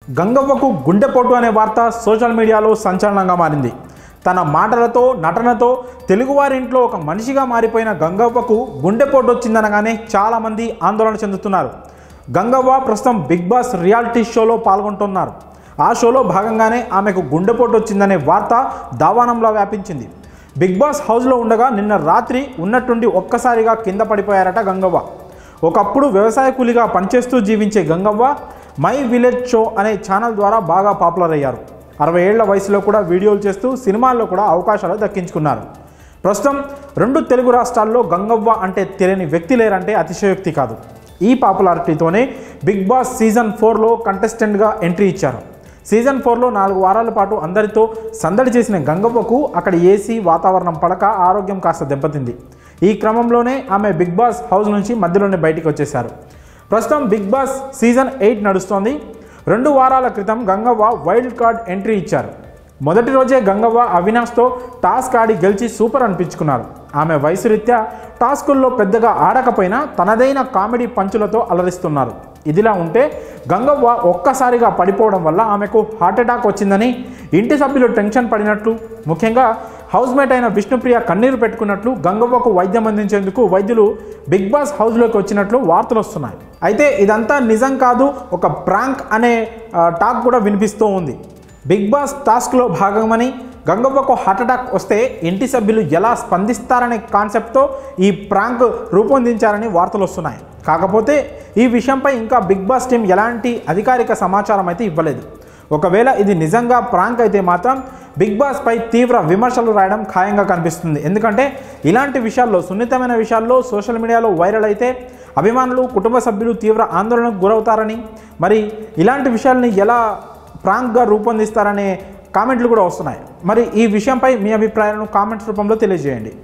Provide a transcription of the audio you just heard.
గంగవ్వకు గుండెపోటు అనే వార్త సోషల్ మీడియాలో సంచలనంగా మారింది తన మాటలతో నటనతో తెలుగువారి ఇంట్లో ఒక మనిషిగా మారిపోయిన గంగవ్వకు గుండెపోటు వచ్చిందనగానే చాలామంది ఆందోళన చెందుతున్నారు గంగవ్వ ప్రస్తుతం బిగ్ బాస్ రియాలిటీ షోలో పాల్గొంటున్నారు ఆ షోలో భాగంగానే ఆమెకు గుండెపోటు వచ్చిందనే వార్త దావానంలో వ్యాపించింది బిగ్ బాస్ హౌస్లో ఉండగా నిన్న రాత్రి ఉన్నట్టుండి ఒక్కసారిగా కింద పడిపోయారట గంగవ్వ ఒకప్పుడు వ్యవసాయ కూలిగా పనిచేస్తూ జీవించే గంగవ్వ మై విలేజ్ షో అనే ఛానల్ ద్వారా బాగా పాపులర్ అయ్యారు అరవై ఏళ్ల వయసులో కూడా వీడియోలు చేస్తూ సినిమాల్లో కూడా అవకాశాలు దక్కించుకున్నారు ప్రస్తుతం రెండు తెలుగు రాష్ట్రాల్లో గంగవ్వ అంటే తెలియని వ్యక్తి లేరంటే అతిశయోక్తి కాదు ఈ పాపులారిటీతోనే బిగ్ బాస్ సీజన్ ఫోర్లో కంటెస్టెంట్గా ఎంట్రీ ఇచ్చారు సీజన్ ఫోర్లో నాలుగు వారాల పాటు అందరితో సందడి చేసిన గంగవ్వకు అక్కడ ఏసీ వాతావరణం పడక ఆరోగ్యం కాస్త దెబ్బతింది ఈ క్రమంలోనే ఆమె బిగ్ బాస్ హౌస్ నుంచి మధ్యలోనే బయటికి వచ్చేశారు ప్రస్తుతం బిగ్ బాస్ సీజన్ ఎయిట్ నడుస్తోంది రెండు వారాల క్రితం గంగవ్వ వైల్డ్ కార్డ్ ఎంట్రీ ఇచ్చారు మొదటి రోజే గంగవ్వ అవినాష్తో టాస్క్ ఆడి గెలిచి సూపర్ అనిపించుకున్నారు ఆమె వయసు రీత్యా టాస్కుల్లో పెద్దగా ఆడకపోయినా తనదైన కామెడీ పంచులతో అలరిస్తున్నారు ఇదిలా ఉంటే గంగవ్వ ఒక్కసారిగా పడిపోవడం వల్ల ఆమెకు హార్ట్అటాక్ వచ్చిందని ఇంటి సభ్యులు టెన్షన్ పడినట్లు ముఖ్యంగా హౌస్మేట్ అయిన విష్ణుప్రియ కన్నీరు పెట్టుకున్నట్లు గంగవ్వకు వైద్యం అందించేందుకు వైద్యులు బిగ్ బాస్ హౌస్లోకి వచ్చినట్లు వార్తలు వస్తున్నాయి అయితే ఇదంతా నిజం కాదు ఒక ప్రాంక్ అనే ఆ, టాక్ కూడా వినిపిస్తూ ఉంది బిగ్ బాస్ టాస్క్లో భాగమని గంగవ్వకు హార్ట్అటాక్ వస్తే ఇంటి సభ్యులు ఎలా స్పందిస్తారనే కాన్సెప్ట్తో ఈ ప్రాంక్ రూపొందించారని వార్తలు వస్తున్నాయి కాకపోతే ఈ విషయంపై ఇంకా బిగ్ బాస్ టీం ఎలాంటి అధికారిక సమాచారం అయితే ఇవ్వలేదు ఒకవేళ ఇది నిజంగా ప్రాంక్ అయితే మాత్రం బిగ్ బాస్ పై తీవ్ర విమర్శలు రాయడం ఖాయంగా కనిపిస్తుంది ఎందుకంటే ఇలాంటి విషయాల్లో సున్నితమైన విషయాల్లో సోషల్ మీడియాలో వైరల్ అయితే అభిమానులు కుటుంబ సభ్యులు తీవ్ర ఆందోళనకు గురవుతారని మరి ఇలాంటి విషయాల్ని ఎలా ప్రాంక్గా రూపొందిస్తారనే కామెంట్లు కూడా వస్తున్నాయి మరి ఈ విషయంపై మీ అభిప్రాయాలను కామెంట్స్ రూపంలో తెలియజేయండి